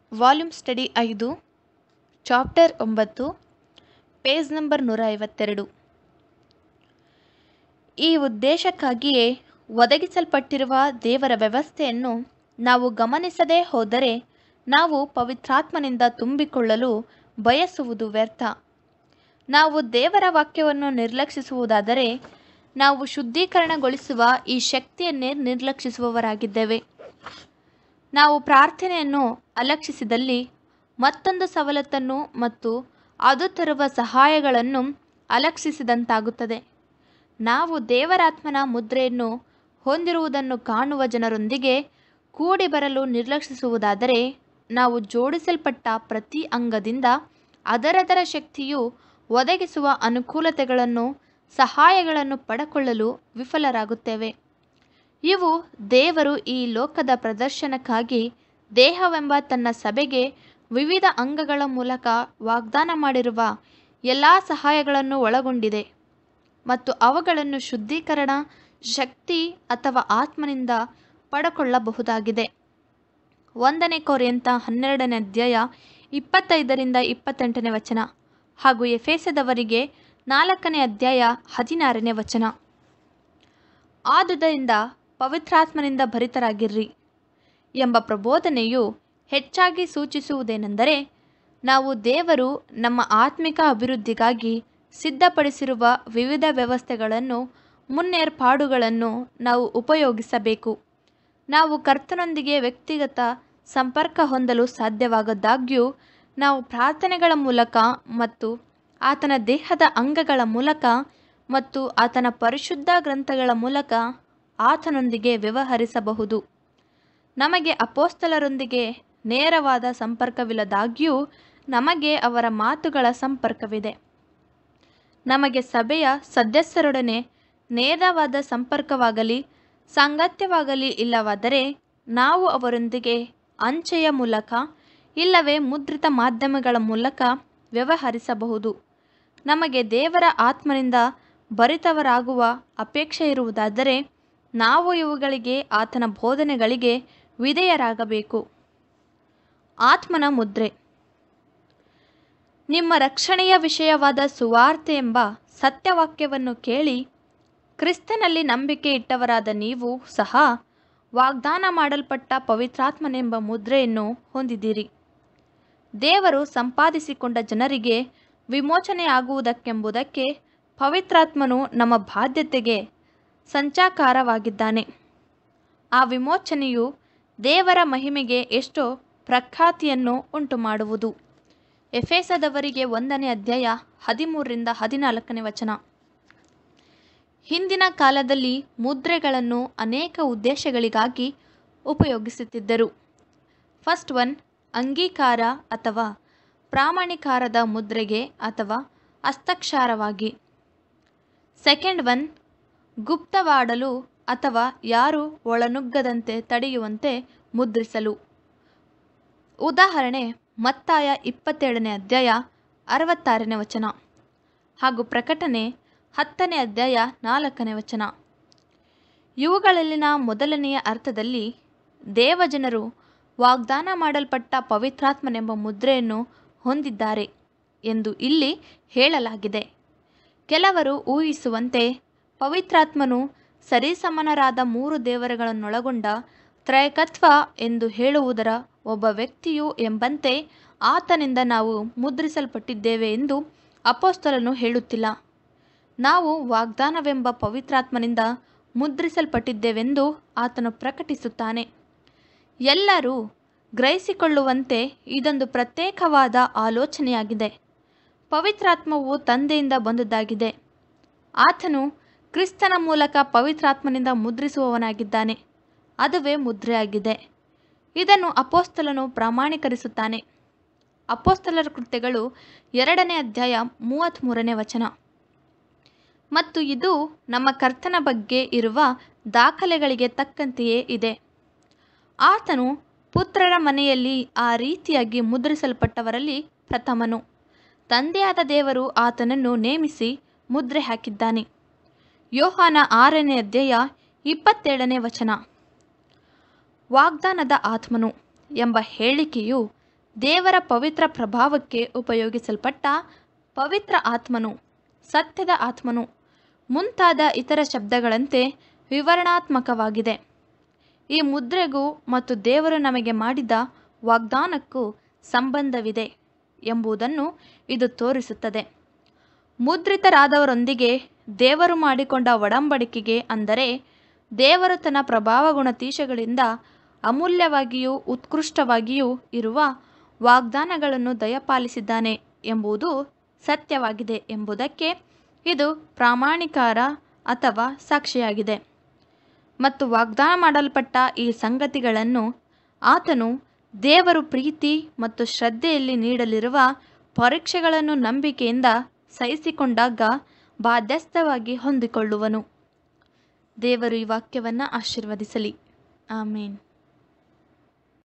volume study ಐದು chapter ಒಂಬತ್ತು page number ನೂರ ಐವತ್ತೆರಡು ಈ ಉದ್ದೇಶಕ್ಕಾಗಿಯೇ ಒದಗಿಸಲ್ಪಟ್ಟಿರುವ ದೇವರ ವ್ಯವಸ್ಥೆಯನ್ನು ನಾವು ಗಮನಿಸದೇ ಹೋದರೆ ನಾವು ಪವಿತ್ರಾತ್ಮನಿಂದ ತುಂಬಿಕೊಳ್ಳಲು ಬಯಸುವುದು ವ್ಯರ್ಥ ನಾವು ದೇವರ ವಾಕ್ಯವನ್ನು ನಿರ್ಲಕ್ಷಿಸುವುದಾದರೆ ನಾವು ಶುದ್ಧೀಕರಣಗೊಳಿಸುವ ಈ ಶಕ್ತಿಯನ್ನೇ ನಿರ್ಲಕ್ಷಿಸುವವರಾಗಿದ್ದೇವೆ ನಾವು ಪ್ರಾರ್ಥನೆಯನ್ನು ಅಲಕ್ಷಿಸಿದಲ್ಲಿ ಮತ್ತೊಂದು ಸವಲತ್ತನ್ನು ಮತ್ತು ಅದು ತರುವ ಸಹಾಯಗಳನ್ನು ಅಲಕ್ಷಿಸಿದಂತಾಗುತ್ತದೆ ನಾವು ದೇವರಾತ್ಮನ ಮುದ್ರೆಯನ್ನು ಹೊಂದಿರುವುದನ್ನು ಕಾಣುವ ಜನರೊಂದಿಗೆ ಕೂಡಿ ಬರಲು ನಿರ್ಲಕ್ಷಿಸುವುದಾದರೆ ನಾವು ಜೋಡಿಸಲ್ಪಟ್ಟ ಪ್ರತಿ ಅಂಗದಿಂದ ಅದರದರ ಶಕ್ತಿಯು ಒದಗಿಸುವ ಅನುಕೂಲತೆಗಳನ್ನು ಸಹಾಯಗಳನ್ನು ಪಡಕೊಳ್ಳಲು ವಿಫಲರಾಗುತ್ತೇವೆ ಇವು ದೇವರು ಈ ಲೋಕದ ಪ್ರದರ್ಶನಕ್ಕಾಗಿ ದೇಹವೆಂಬ ತನ್ನ ಸಭೆಗೆ ವಿವಿಧ ಅಂಗಗಳ ಮೂಲಕ ವಾಗ್ದಾನ ಮಾಡಿರುವ ಎಲ್ಲ ಸಹಾಯಗಳನ್ನು ಒಳಗೊಂಡಿದೆ ಮತ್ತು ಅವುಗಳನ್ನು ಶುದ್ಧೀಕರಣ ಶಕ್ತಿ ಅಥವಾ ಆತ್ಮನಿಂದ ಪಡಕೊಳ್ಳಬಹುದಾಗಿದೆ ಒಂದನೇ ಕೊರೆಯಂತ ಹನ್ನೆರಡನೇ ಅಧ್ಯಾಯ ಇಪ್ಪತ್ತೈದರಿಂದ ಇಪ್ಪತ್ತೆಂಟನೇ ವಚನ ಹಾಗೂ ಎಫೇಸದವರಿಗೆ ನಾಲ್ಕನೇ ಅಧ್ಯಾಯ ಹದಿನಾರನೇ ವಚನ ಆದುದರಿಂದ ಪವಿತ್ರಾತ್ಮನಿಂದ ಭರಿತರಾಗಿರ್ರಿ ಎಂಬ ಪ್ರಬೋಧನೆಯು ಹೆಚ್ಚಾಗಿ ಸೂಚಿಸುವುದೇನೆಂದರೆ ನಾವು ದೇವರು ನಮ್ಮ ಆತ್ಮಿಕ ಅಭಿವೃದ್ಧಿಗಾಗಿ ಸಿದ್ಧಪಡಿಸಿರುವ ವಿವಿಧ ವ್ಯವಸ್ಥೆಗಳನ್ನು ಮುನ್ನೇರ್ಪಾಡುಗಳನ್ನು ನಾವು ಉಪಯೋಗಿಸಬೇಕು ನಾವು ಕರ್ತನೊಂದಿಗೆ ವ್ಯಕ್ತಿಗತ ಸಂಪರ್ಕ ಹೊಂದಲು ಸಾಧ್ಯವಾಗದಾಗ್ಯೂ ನಾವು ಪ್ರಾರ್ಥನೆಗಳ ಮೂಲಕ ಮತ್ತು ಆತನ ದೇಹದ ಅಂಗಗಳ ಮೂಲಕ ಮತ್ತು ಆತನ ಪರಿಶುದ್ಧ ಗ್ರಂಥಗಳ ಮೂಲಕ ಆತನೊಂದಿಗೆ ವ್ಯವಹರಿಸಬಹುದು ನಮಗೆ ಅಪೋಸ್ತಲರೊಂದಿಗೆ ನೇರವಾದ ಸಂಪರ್ಕವಿಲ್ಲದಾಗ್ಯೂ ನಮಗೆ ಅವರ ಮಾತುಗಳ ಸಂಪರ್ಕವಿದೆ ನಮಗೆ ಸಭೆಯ ಸದಸ್ಯರೊಡನೆ ನೇರವಾದ ಸಂಪರ್ಕವಾಗಲಿ ಸಾಂಗತ್ಯವಾಗಲಿ ಇಲ್ಲವಾದರೆ ನಾವು ಅವರೊಂದಿಗೆ ಅಂಚೆಯ ಮೂಲಕ ಇಲ್ಲವೇ ಮುದ್ರಿತ ಮಾಧ್ಯಮಗಳ ಮೂಲಕ ವ್ಯವಹರಿಸಬಹುದು ನಮಗೆ ದೇವರ ಆತ್ಮನಿಂದ ಭರಿತವರಾಗುವ ಅಪೇಕ್ಷೆ ಇರುವುದಾದರೆ ನಾವು ಇವುಗಳಿಗೆ ಆತನ ಬೋಧನೆಗಳಿಗೆ ವಿಧೇಯರಾಗಬೇಕು ಆತ್ಮನ ಮುದ್ರೆ ನಿಮ್ಮ ರಕ್ಷಣೆಯ ವಿಷಯವಾದ ಸುವಾರ್ತೆ ಎಂಬ ಸತ್ಯವಾಕ್ಯವನ್ನು ಕೇಳಿ ಕ್ರಿಸ್ತನಲ್ಲಿ ನಂಬಿಕೆ ಇಟ್ಟವರಾದ ನೀವು ಸಹ ವಾಗ್ದಾನ ಮಾಡಲ್ಪಟ್ಟ ಪವಿತ್ರಾತ್ಮನೆಂಬ ಮುದ್ರೆಯನ್ನು ಹೊಂದಿದ್ದೀರಿ ದೇವರು ಸಂಪಾದಿಸಿಕೊಂಡ ಜನರಿಗೆ ವಿಮೋಚನೆಯಾಗುವುದಕ್ಕೆಂಬುದಕ್ಕೆ ಪವಿತ್ರಾತ್ಮನು ನಮ್ಮ ಬಾಧ್ಯತೆಗೆ ಸಂಚಾಕಾರವಾಗಿದ್ದಾನೆ ಆ ವಿಮೋಚನೆಯು ದೇವರ ಮಹಿಮೆಗೆ ಎಷ್ಟೋ ಪ್ರಖ್ಯಾತಿಯನ್ನು ಉಂಟು ಮಾಡುವುದು ಎಫೇಸದವರಿಗೆ ಒಂದನೇ ಅಧ್ಯಾಯ ಹದಿಮೂರರಿಂದ ಹದಿನಾಲ್ಕನೇ ವಚನ ಹಿಂದಿನ ಕಾಲದಲ್ಲಿ ಮುದ್ರೆಗಳನ್ನು ಅನೇಕ ಉದ್ದೇಶಗಳಿಗಾಗಿ ಉಪಯೋಗಿಸುತ್ತಿದ್ದರು ಫಸ್ಟ್ ಒನ್ ಅಂಗೀಕಾರ ಅಥವಾ ಪ್ರಾಮಾಣಿಕಾರದ ಮುದ್ರೆಗೆ ಅಥವಾ ಹಸ್ತಕ್ಷಾರವಾಗಿ ಸೆಕೆಂಡ್ ಒನ್ ಗುಪ್ತವಾಡಲು ಅಥವಾ ಯಾರು ಒಳನುಗ್ಗದಂತೆ ತಡೆಯುವಂತೆ ಮುದ್ರಿಸಲು ಉದಾಹರಣೆ ಮತ್ತಾಯ ಇಪ್ಪತ್ತೇಳನೇ ಅಧ್ಯಾಯ ಅರವತ್ತಾರನೇ ವಚನ ಹಾಗೂ ಪ್ರಕಟಣೆ ಹತ್ತನೇ ಅಧ್ಯಾಯ ನಾಲ್ಕನೇ ವಚನ ಇವುಗಳಲ್ಲಿನ ಮೊದಲನೆಯ ಅರ್ಥದಲ್ಲಿ ದೇವಜನರು ವಾಗ್ದಾನ ಮಾಡಲ್ಪಟ್ಟ ಪವಿತ್ರಾತ್ಮನೆಂಬ ಮುದ್ರೆಯನ್ನು ಹೊಂದಿದ್ದಾರೆ ಎಂದು ಇಲ್ಲಿ ಹೇಳಲಾಗಿದೆ ಕೆಲವರು ಊಹಿಸುವಂತೆ ಪವಿತ್ರಾತ್ಮನು ಸರಿಸಮನರಾದ ಮೂರು ದೇವರುಗಳನ್ನೊಳಗೊಂಡ ತ್ರಯಕತ್ವ ಎಂದು ಹೇಳುವುದರ ಒಬ್ಬ ವ್ಯಕ್ತಿಯು ಎಂಬಂತೆ ಆತನಿಂದ ನಾವು ಮುದ್ರಿಸಲ್ಪಟ್ಟಿದ್ದೇವೆ ಎಂದು ಅಪೋಸ್ತಲನು ಹೇಳುತ್ತಿಲ್ಲ ನಾವು ವಾಗ್ದಾನವೆಂಬ ಪವಿತ್ರಾತ್ಮನಿಂದ ಮುದ್ರಿಸಲ್ಪಟ್ಟಿದ್ದೇವೆಂದು ಆತನು ಪ್ರಕಟಿಸುತ್ತಾನೆ ಎಲ್ಲರೂ ಗ್ರಹಿಸಿಕೊಳ್ಳುವಂತೆ ಇದೊಂದು ಪ್ರತ್ಯೇಕವಾದ ಆಲೋಚನೆಯಾಗಿದೆ ಪವಿತ್ರಾತ್ಮವು ತಂದೆಯಿಂದ ಬಂದದ್ದಾಗಿದೆ ಆತನು ಕ್ರಿಸ್ತನ ಮೂಲಕ ಪವಿತ್ರಾತ್ಮನಿಂದ ಮುದ್ರಿಸುವವನಾಗಿದ್ದಾನೆ ಅದುವೇ ಮುದ್ರೆಯಾಗಿದೆ ಇದನ್ನು ಅಪೋಸ್ತಲನು ಪ್ರಾಮಾಣೀಕರಿಸುತ್ತಾನೆ ಅಪೋಸ್ತಲರ ಕೃತ್ಯಗಳು ಎರಡನೇ ಅಧ್ಯಾಯ ಮೂವತ್ತ್ಮೂರನೇ ವಚನ ಮತ್ತು ಇದು ನಮ್ಮ ಕರ್ತನ ಬಗ್ಗೆ ಇರುವ ದಾಖಲೆಗಳಿಗೆ ತಕ್ಕಂತೆಯೇ ಇದೆ ಆತನು ಪುತ್ರರ ಮನೆಯಲ್ಲಿ ಆ ರೀತಿಯಾಗಿ ಮುದ್ರಿಸಲ್ಪಟ್ಟವರಲ್ಲಿ ಪ್ರಥಮನು ತಂದೆಯಾದ ದೇವರು ಆತನನ್ನು ನೇಮಿಸಿ ಮುದ್ರೆ ಹಾಕಿದ್ದಾನೆ ಯೋಹಾನ ಆರನೇ ಅಧ್ಯಾಯ ಇಪ್ಪತ್ತೇಳನೇ ವಚನ ವಾಗ್ದಾನದ ಆತ್ಮನು ಎಂಬ ಹೇಳಿಕೆಯು ದೇವರ ಪವಿತ್ರ ಪ್ರಭಾವಕ್ಕೆ ಉಪಯೋಗಿಸಲ್ಪಟ್ಟ ಪವಿತ್ರ ಆತ್ಮನು ಸತ್ಯದ ಆತ್ಮನು ಮುಂತಾದ ಇತರ ಶಬ್ದಗಳಂತೆ ವಿವರಣಾತ್ಮಕವಾಗಿದೆ ಈ ಮುದ್ರೆಗೂ ಮತ್ತು ದೇವರು ನಮಗೆ ಮಾಡಿದ ವಾಗ್ದಾನಕ್ಕೂ ಸಂಬಂಧವಿದೆ ಎಂಬುದನ್ನು ಇದು ತೋರಿಸುತ್ತದೆ ಮುದ್ರಿತರಾದವರೊಂದಿಗೆ ದೇವರು ಮಾಡಿಕೊಂಡ ಒಡಂಬಡಿಕೆಗೆ ಅಂದರೆ ದೇವರು ತನ್ನ ಪ್ರಭಾವ ಗುಣತೀಶಗಳಿಂದ ಅಮೂಲ್ಯವಾಗಿಯೂ ಉತ್ಕೃಷ್ಟವಾಗಿಯೂ ಇರುವ ವಾಗ್ದಾನಗಳನ್ನು ದಯಪಾಲಿಸಿದ್ದಾನೆ ಎಂಬುದು ಸತ್ಯವಾಗಿದೆ ಎಂಬುದಕ್ಕೆ ಇದು ಪ್ರಾಮಾಣಿಕಾರ ಅಥವಾ ಸಾಕ್ಷಿಯಾಗಿದೆ ಮತ್ತು ವಾಗ್ದಾನ ಮಾಡಲ್ಪಟ್ಟ ಈ ಸಂಗತಿಗಳನ್ನು ಆತನು ದೇವರು ಪ್ರೀತಿ ಮತ್ತು ಶ್ರದ್ಧೆಯಲ್ಲಿ ನೀಡಲಿರುವ ಪರೀಕ್ಷೆಗಳನ್ನು ನಂಬಿಕೆಯಿಂದ ಸಹಿಸಿಕೊಂಡಾಗ ಬಾಧ್ಯಸ್ಥವಾಗಿ ಹೊಂದಿಕೊಳ್ಳುವನು ದೇವರು ಈ ವಾಕ್ಯವನ್ನು ಆಶೀರ್ವದಿಸಲಿ ಆಮೇನ್